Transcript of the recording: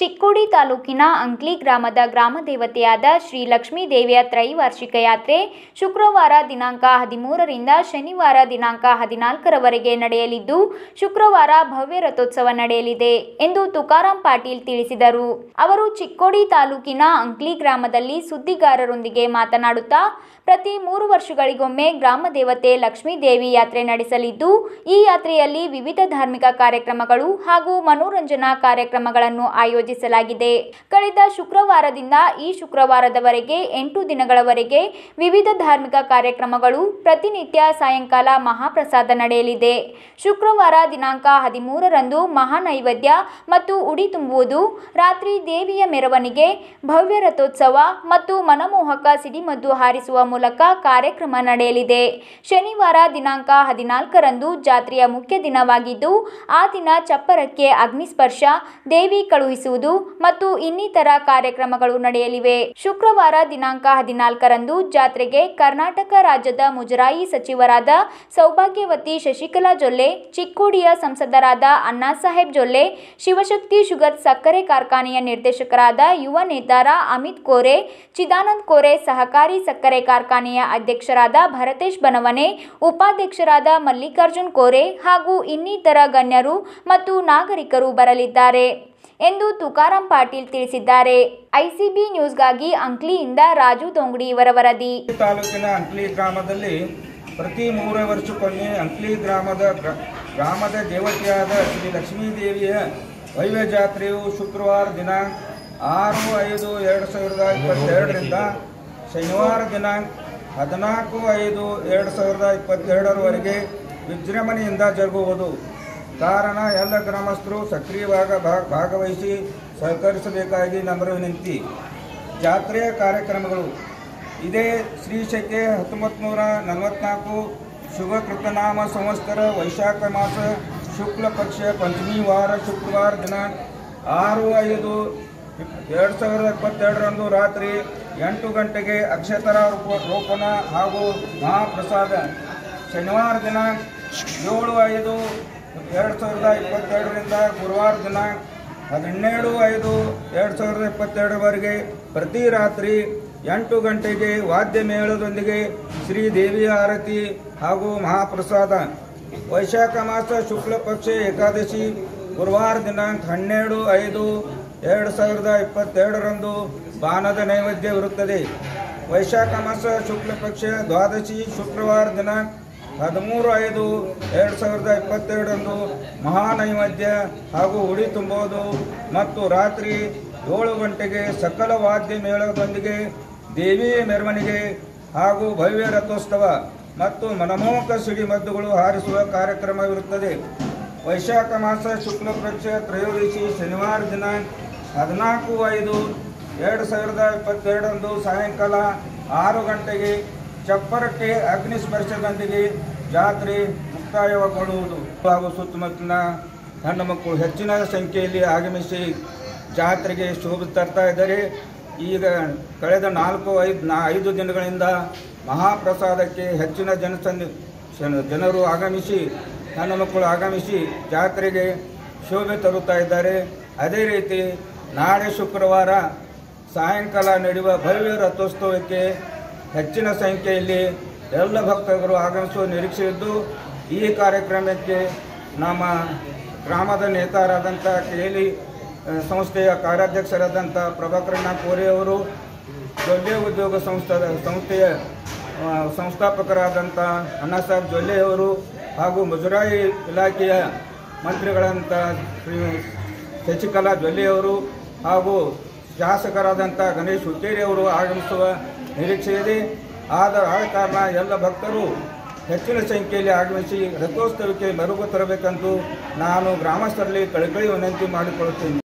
ಚಿಕ್ಕೋಡಿ ತಾಲೂಕಿನ ಅಂಕ್ಲಿ ಗ್ರಾಮದ ಗ್ರಾಮ ದೇವತೆಯಾದ ಶ್ರೀ ಲಕ್ಷ್ಮೀ ದೇವಿಯ ತ್ರೈವಾರ್ಷಿಕ ಯಾತ್ರೆ ಶುಕ್ರವಾರ ದಿನಾಂಕ ಹದಿಮೂರರಿಂದ ಶನಿವಾರ ದಿನಾಂಕ ಹದಿನಾಲ್ಕರವರೆಗೆ ನಡೆಯಲಿದ್ದು ಶುಕ್ರವಾರ ಭವ್ಯ ರಥೋತ್ಸವ ನಡೆಯಲಿದೆ ಎಂದು ತುಕಾರಾಂ ಪಾಟೀಲ್ ತಿಳಿಸಿದರು ಅವರು ಚಿಕ್ಕೋಡಿ ತಾಲೂಕಿನ ಅಂಕ್ಲಿ ಗ್ರಾಮದಲ್ಲಿ ಸುದ್ದಿಗಾರರೊಂದಿಗೆ ಮಾತನಾಡುತ್ತಾ ಪ್ರತಿ ಮೂರು ವರ್ಷಗಳಿಗೊಮ್ಮೆ ಗ್ರಾಮ ದೇವತೆ ಲಕ್ಷ್ಮೀ ದೇವಿ ಯಾತ್ರೆ ನಡೆಸಲಿದ್ದು ಈ ಯಾತ್ರೆಯಲ್ಲಿ ವಿವಿಧ ಧಾರ್ಮಿಕ ಕಾರ್ಯಕ್ರಮಗಳು ಹಾಗೂ ಮನೋರಂಜನಾ ಕಾರ್ಯಕ್ರಮಗಳನ್ನು ಆಯೋಜಿಸಲಾಗಿದೆ ಕಳೆದ ಶುಕ್ರವಾರದಿಂದ ಈ ಶುಕ್ರವಾರದವರೆಗೆ ಎಂಟು ದಿನಗಳವರೆಗೆ ವಿವಿಧ ಧಾರ್ಮಿಕ ಕಾರ್ಯಕ್ರಮಗಳು ಪ್ರತಿನಿತ್ಯ ಸಾಯಂಕಾಲ ಮಹಾಪ್ರಸಾದ ನಡೆಯಲಿದೆ ಶುಕ್ರವಾರ ದಿನಾಂಕ ಹದಿಮೂರರಂದು ಮಹಾನೈವೇದ್ಯ ಮತ್ತು ಉಡಿ ತುಂಬುವುದು ರಾತ್ರಿ ದೇವಿಯ ಮೆರವಣಿಗೆ ಭವ್ಯ ರಥೋತ್ಸವ ಮತ್ತು ಮನಮೋಹಕ ಸಿಡಿಮದ್ದು ಹಾರಿಸುವ ಮೂಲಕ ಕಾರ್ಯಕ್ರಮ ನಡೆಯಲಿದೆ ಶನಿವಾರ ದಿನಾಂಕ ಹದಿನಾಲ್ಕರಂದು ಜಾತ್ರೆಯ ಮುಖ್ಯ ದಿನವಾಗಿದ್ದು ಆ ದಿನ ಚಪ್ಪರಕ್ಕೆ ಅಗ್ನಿಸ್ಪರ್ಶ ದೇವಿ ಕಳುಹಿಸುವುದು ಮತ್ತು ಇನ್ನಿತರ ಕಾರ್ಯಕ್ರಮಗಳು ನಡೆಯಲಿವೆ ಶುಕ್ರವಾರ ದಿನಾಂಕ ಹದಿನಾಲ್ಕರಂದು ಜಾತ್ರೆಗೆ ಕರ್ನಾಟಕ ರಾಜ್ಯದ ಮುಜರಾಯಿ ಸಚಿವರಾದ ಸೌಭಾಗ್ಯವತಿ ಶಶಿಕಲಾ ಜೊಲ್ಲೆ ಚಿಕ್ಕೋಡಿಯ ಸಂಸದರಾದ ಅಣ್ಣಾಸಾಹೇಬ್ ಜೊಲ್ಲೆ ಶಿವಶಕ್ತಿ ಶುಗರ್ ಸಕ್ಕರೆ ಕಾರ್ಖಾನೆಯ ನಿರ್ದೇಶಕರಾದ ಯುವ ನೇತಾರ ಅಮಿತ್ ಕೋರೆ ಚಿದಾನಂದ್ ಕೋರೆ ಸಹಕಾರಿ ಸಕ್ಕರೆ ಕಾರ್ಖಾನೆಯ ಅಧ್ಯಕ್ಷರಾದ ಭರತೇಶ್ ಬನವನೆ ಉಪಾಧ್ಯಕ್ಷರಾದ ಮಲ್ಲಿಕಾರ್ಜುನ್ ಕೋರೆ ಹಾಗೂ ಇನ್ನಿತರ ಗಣ್ಯರು ಮತ್ತು ನಾಗರಿಕರು ಬರಲಿದ್ದಾರೆ ಎಂದು ತುಕಾರಾಂ ಪಾಟೀಲ್ ತಿಳಿಸಿದ್ದಾರೆ ಐಸಿಬಿ ನ್ಯೂಸ್ಗಾಗಿ ಅಂಕ್ಲಿಯಿಂದ ರಾಜು ದೊಂಗಡಿ ಇವರ ವರದಿ ತಾಲೂಕಿನ ಅಂಕ್ಲಿ ಗ್ರಾಮದಲ್ಲಿ ಪ್ರತಿ ಮೂರೇ ವರ್ಷಕ್ಕೊಮ್ಮೆ ಅಂಕ್ಲಿ ಗ್ರಾಮದ ಗ್ರ- ಗ್ರಾಮದ ದೇವತೆಯಾದ ಶ್ರೀ ಲಕ್ಷ್ಮೀ ದೇವಿಯ ವೈವ್ಯ ಜಾತ್ರೆಯು ಶುಕ್ರವಾರ ದಿನಾಂಕ ಆರು ಐದು ಎರಡು ಸಾವಿರದ ಇಪ್ಪತ್ತೆರಡರಿಂದ ಶನಿವಾರ ದಿನಾಂಕ ಹದಿನಾಲ್ಕು ಐದು ಎರಡು ಸಾವಿರದ ಇಪ್ಪತ್ತೆರಡರವರೆಗೆ ವಿಜೃಂಭಣೆಯಿಂದ ಜರುಗುವುದು ಕಾರಣ ಎಲ್ಲ ಗ್ರಾಮಸ್ಥರು ಸಕ್ರಿಯವಾಗಿ ಭಾಗ ಭಾಗವಹಿಸಿ ಸಹಕರಿಸಬೇಕಾಗಿ ನಮ್ರ ವಿನಂತಿ ಜಾತ್ರೆಯ ಕಾರ್ಯಕ್ರಮಗಳು ಇದೇ ಶ್ರೀ ಶಕೆ ಹತ್ತೊಂಬತ್ತು ನೂರ ನಲವತ್ನಾಲ್ಕು ಶುಭ ಕೃತನಾಮ ಸಂವತ್ಸರ ವೈಶಾಖ ಮಾಸ ಶುಕ್ಲ ಪಕ್ಷ ಪಂಚಮಿ ವಾರ ಶುಕ್ರವಾರ ದಿನಾಂಕ ಆರು ಐದು ಎರಡು ಸಾವಿರದ ಇಪ್ಪತ್ತೆರಡರಂದು ರಾತ್ರಿ ಎಂಟು ಗಂಟೆಗೆ ಅಕ್ಷತರ ರೂಪ ರೋಪಣ ಹಾಗೂ ಮಹಾಪ್ರಸಾದ ಶನಿವಾರ ದಿನಾಂಕ ಏಳು ಐದು ಎರಡು ಸಾವಿರದ ಇಪ್ಪತ್ತೆರಡರಿಂದ ಗುರುವಾರ ದಿನಾಂಕ ಹದಿನೇಳು ಐದು ಎರಡು ಸಾವಿರದ ಇಪ್ಪತ್ತೆರಡರವರೆಗೆ ಪ್ರತಿ ರಾತ್ರಿ ಎಂಟು ಗಂಟೆಗೆ ವಾದ್ಯ ಮೇಳದೊಂದಿಗೆ ಶ್ರೀ ದೇವಿಯ ಆರತಿ ಹಾಗೂ ಮಹಾಪ್ರಸಾದ ವೈಶಾಖ ಮಾಸ ಶುಕ್ಲ ಪಕ್ಷ ಏಕಾದಶಿ ಗುರುವಾರ ದಿನಾಂಕ ಹನ್ನೆರಡು ಐದು ಎರಡು ಸಾವಿರದ ಇಪ್ಪತ್ತೆರಡರಂದು ಬಾನದ ನೈವೇದ್ಯವಿರುತ್ತದೆ ವೈಶಾಖ ಮಾಸ ಶುಕ್ಲ ಪಕ್ಷ ದ್ವಾದಶಿ ಶುಕ್ರವಾರ ದಿನಾಂಕ ಹದಿಮೂರು ಐದು ಎರಡು ಸಾವಿರದ ಇಪ್ಪತ್ತೆರಡರಂದು ಮಹಾನೈವೇದ್ಯ ಹಾಗೂ ಉಡಿ ತುಂಬುವುದು ಮತ್ತು ರಾತ್ರಿ ಏಳು ಗಂಟೆಗೆ ಸಕಲ ವಾದ್ಯ ಮೇಳದೊಂದಿಗೆ ದೇವಿ ಮೆರವಣಿಗೆ ಹಾಗೂ ಭವ್ಯ ರಥೋತ್ಸವ ಮತ್ತು ಮನಮೋಹಕ ಸಿಡಿಮದ್ದುಗಳು ಹಾರಿಸುವ ಕಾರ್ಯಕ್ರಮವಿರುತ್ತದೆ ವೈಶಾಖ ಮಾಸ ಶುಕ್ಲ ಪಕ್ಷ ತ್ರಯೋದಶಿ ಶನಿವಾರ ದಿನಾಂಕ ಹದಿನಾಲ್ಕು ಐದು ಎರಡು ಸಾವಿರದ ಇಪ್ಪತ್ತೆರಡರಂದು ಸಾಯಂಕಾಲ ಆರು ಗಂಟೆಗೆ ಚಪ್ಪರಕ್ಕೆ ಅಗ್ನಿ ಸ್ಪರ್ಶದೊಂದಿಗೆ ಜಾತ್ರೆ ಮುಕ್ತಾಯಗೊಳ್ಳುವುದು ಹಾಗೂ ಸುತ್ತಮುತ್ತಲಿನ ಹೆಣ್ಣು ಮಕ್ಕಳು ಹೆಚ್ಚಿನ ಸಂಖ್ಯೆಯಲ್ಲಿ ಆಗಮಿಸಿ ಜಾತ್ರೆಗೆ ಶೋಭೆ ತರ್ತಾ ಇದ್ದಾರೆ ಈಗ ಕಳೆದ ನಾಲ್ಕು ಐದು ನಾ ಐದು ದಿನಗಳಿಂದ ಮಹಾಪ್ರಸಾದಕ್ಕೆ ಹೆಚ್ಚಿನ ಜನಸಂದಿ ಜನ- ಜನರು ಆಗಮಿಸಿ ಹೆಣ್ಣು ಮಕ್ಕಳು ಆಗಮಿಸಿ ಜಾತ್ರೆಗೆ ಶೋಭೆ ತರುತ್ತಾ ಇದ್ದಾರೆ ಅದೇ ರೀತಿ ನಾಳೆ ಶುಕ್ರವಾರ ಸಾಯಂಕಾಲ ನಡೆಯುವ ಭವ್ಯ ರಥೋತ್ಸವಕ್ಕೆ ಹೆಚ್ಚಿನ ಸಂಖ್ಯೆಯಲ್ಲಿ ಎಲ್ಲ ಭಕ್ತರು ಆಗಮಿಸುವ ನಿರೀಕ್ಷೆ ಇದ್ದು ಈ ಕಾರ್ಯಕ್ರಮಕ್ಕೆ ನಮ್ಮ ಗ್ರಾಮದ ನೇತಾರಾದಂಥ ಕೇಲಿ ಆ, ಸಂಸ್ಥೆಯ ಕಾರ್ಯಾಧ್ಯಕ್ಷರಾದಂಥ ಪ್ರಭಾಕರಣ್ಣ ಕೋರೆ ಅವರು ಜೊಲ್ಲೆ ಉದ್ಯೋಗ ಸಂಸ್ಥದ ಸಂಸ್ಥೆಯ ಆ, ಸಂಸ್ಥಾಪಕರಾದಂಥ ಅಣ್ಣಾಸಾಹೇಬ್ ಜೊಲ್ಲೆ ಅವರು ಹಾಗೂ ಮುಜರಾಯಿ ಇಲಾಖೆಯ ಮಂತ್ರಿಗಳಂಥ ಶ್ರೀ ಶಶಿಕಲಾ ಜೊಲ್ಲೆಯವರು ಹಾಗೂ ಶಾಸಕರಾದಂಥ ಗಣೇಶ್ ಹುಕ್ಕೇರಿ ಅವರು ಆಗಮಿಸುವ ನಿರೀಕ್ಷೆ ಇದೆ ಆದ ಆದ ಕಾರಣ ಎಲ್ಲ ಭಕ್ತರು ಹೆಚ್ಚಿನ ಸಂಖ್ಯೆಯಲ್ಲಿ ಆಗಮಿಸಿ ರಥೋತ್ಸವಕ್ಕೆ ಮೆರುಗು ತರಬೇಕೆಂದು ನಾನು ಗ್ರಾಮಸ್ಥರಲ್ಲಿ ಕಳಕಳಿ ವಿನಂತಿ ಮಾಡಿಕೊಳ್ಳುತ್ತೇನೆ